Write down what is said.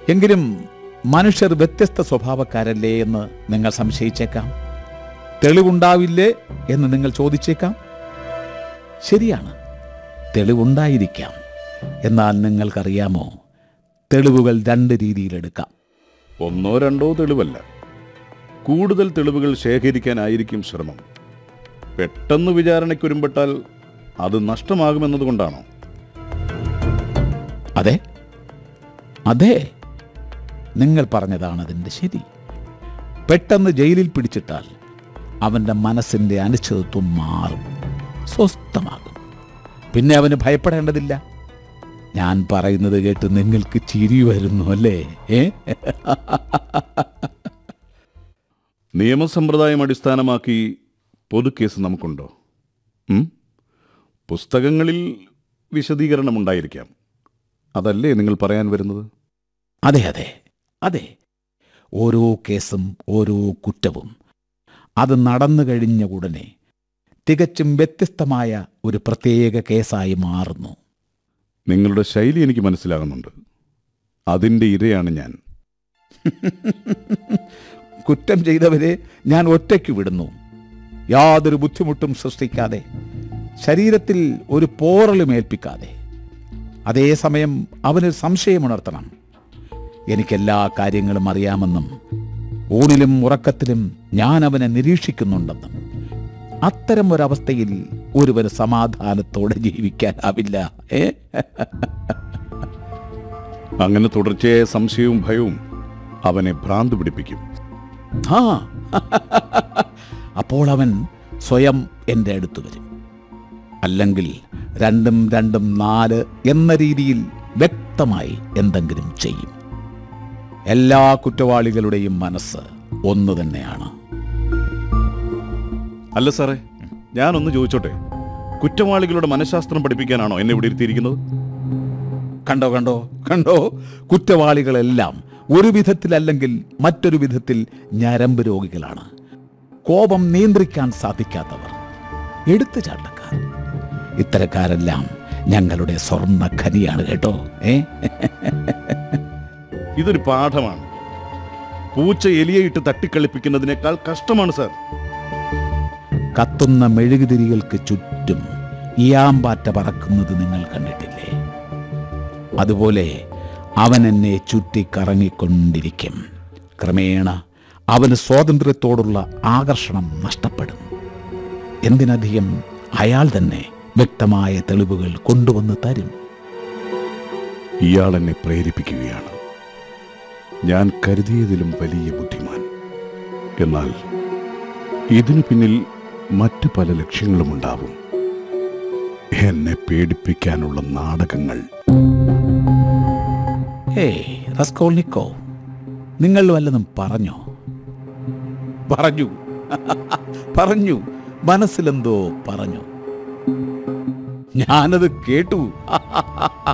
എങ്കിലും മനുഷ്യർ വ്യത്യസ്ത സ്വഭാവക്കാരല്ലേ എന്ന് നിങ്ങൾ സംശയിച്ചേക്കാം തെളിവുണ്ടാവില്ലേ എന്ന് നിങ്ങൾ ചോദിച്ചേക്കാം ശരിയാണ് തെളിവുണ്ടായിരിക്കാം എന്നാൽ നിങ്ങൾക്കറിയാമോ തെളിവുകൾ രണ്ട് രീതിയിലെടുക്കാം ഒന്നോ രണ്ടോ തെളിവല്ല കൂടുതൽ തെളിവുകൾ ശേഖരിക്കാനായിരിക്കും ശ്രമം പെട്ടെന്ന് വിചാരണയ്ക്കൊരുമ്പെട്ടാൽ അത് നഷ്ടമാകുമെന്നതുകൊണ്ടാണോ അതെ അതെ നിങ്ങൾ പറഞ്ഞതാണ് അതിൻ്റെ ശരി പെട്ടെന്ന് ജയിലിൽ പിടിച്ചിട്ടാൽ അവൻ്റെ മനസ്സിൻ്റെ അനിശ്ചിതത്വം മാറും സ്വസ്ഥമാകും പിന്നെ അവന് ഭയപ്പെടേണ്ടതില്ല ഞാൻ പറയുന്നത് കേട്ട് നിങ്ങൾക്ക് ചിരി വരുന്നു അല്ലേ ഏ നിയമസമ്പ്രദായം അടിസ്ഥാനമാക്കി പൊതുക്കേസ് നമുക്കുണ്ടോ ഉം? പുസ്തകങ്ങളിൽ വിശദീകരണമുണ്ടായിരിക്കാം അതല്ലേ നിങ്ങൾ പറയാൻ വരുന്നത് അതെ അതെ അതെ ഓരോ കേസും ഓരോ കുറ്റവും അത് നടന്നു കഴിഞ്ഞ ഉടനെ തികച്ചും വ്യത്യസ്തമായ ഒരു പ്രത്യേക കേസായി മാറുന്നു നിങ്ങളുടെ ശൈലി എനിക്ക് മനസ്സിലാകുന്നുണ്ട് അതിൻ്റെ ഇരയാണ് ഞാൻ കുറ്റം ചെയ്തവരെ ഞാൻ ഒറ്റയ്ക്ക് വിടുന്നു യാതൊരു ബുദ്ധിമുട്ടും സൃഷ്ടിക്കാതെ ശരീരത്തിൽ ഒരു പോറലും ഏൽപ്പിക്കാതെ അതേസമയം അവന് സംശയമുണർത്തണം എനിക്കെല്ലാ കാര്യങ്ങളും അറിയാമെന്നും ഊണിലും ഉറക്കത്തിലും ഞാൻ അവനെ നിരീക്ഷിക്കുന്നുണ്ടെന്നും അത്തരം ഒരവസ്ഥയിൽ ഒരുവന് സമാധാനത്തോടെ ജീവിക്കാനാവില്ല ഏ അങ്ങനെ തുടർച്ചയായ സംശയവും ഭയവും അവനെ ഭ്രാന്ത് പിടിപ്പിക്കും ആ അപ്പോൾ അവൻ സ്വയം എൻ്റെ അടുത്ത് വരും അല്ലെങ്കിൽ രണ്ടും രണ്ടും നാല് എന്ന രീതിയിൽ വ്യക്തമായി എന്തെങ്കിലും ചെയ്യും എല്ലാ കുറ്റവാളികളുടെയും മനസ്സ് ഒന്നു തന്നെയാണ് അല്ല സാറേ ഞാനൊന്ന് ചോദിച്ചോട്ടെ കുറ്റവാളികളുടെ മനഃശാസ്ത്രം പഠിപ്പിക്കാനാണോ എന്നെ ഇവിടെ ഇരുത്തിയിരിക്കുന്നത് കണ്ടോ കണ്ടോ കണ്ടോ കുറ്റവാളികളെല്ലാം ഒരു വിധത്തിലല്ലെങ്കിൽ മറ്റൊരു വിധത്തിൽ ഞരമ്പ് രോഗികളാണ് കോപം നിയന്ത്രിക്കാൻ സാധിക്കാത്തവർ എടുത്തു ചാട്ടക്കാർ ഇത്തരക്കാരെല്ലാം ഞങ്ങളുടെ സ്വർണ്ണ ഖനിയാണ് കേട്ടോ ഏ ഇതൊരു പാഠമാണ് പൂച്ച എലിയയിട്ട് തട്ടിക്കളിപ്പിക്കുന്നതിനേക്കാൾ കഷ്ടമാണ് സാർ കത്തുന്ന മെഴുകുതിരികൾക്ക് ചുറ്റും ഇയാമ്പാറ്റ പറക്കുന്നത് നിങ്ങൾ കണ്ടിട്ടില്ലേ അതുപോലെ അവൻ എന്നെ ചുറ്റി കറങ്ങിക്കൊണ്ടിരിക്കും ക്രമേണ അവന് സ്വാതന്ത്ര്യത്തോടുള്ള ആകർഷണം നഷ്ടപ്പെടും എന്തിനധികം അയാൾ തന്നെ വ്യക്തമായ തെളിവുകൾ കൊണ്ടുവന്ന് തരും ഇയാൾ എന്നെ പ്രേരിപ്പിക്കുകയാണ് ഞാൻ കരുതിയതിലും വലിയ ബുദ്ധിമാൻ എന്നാൽ ഇതിനു പിന്നിൽ മറ്റു പല ലക്ഷ്യങ്ങളുമുണ്ടാവും എന്നെ പേടിപ്പിക്കാനുള്ള നാടകങ്ങൾ ഏയ് റസ്കോൾനിക്കോ നിങ്ങൾ വല്ലതും പറഞ്ഞോ പറഞ്ഞു പറഞ്ഞു മനസ്സിലെന്തോ പറഞ്ഞു ഞാനത് കേട്ടു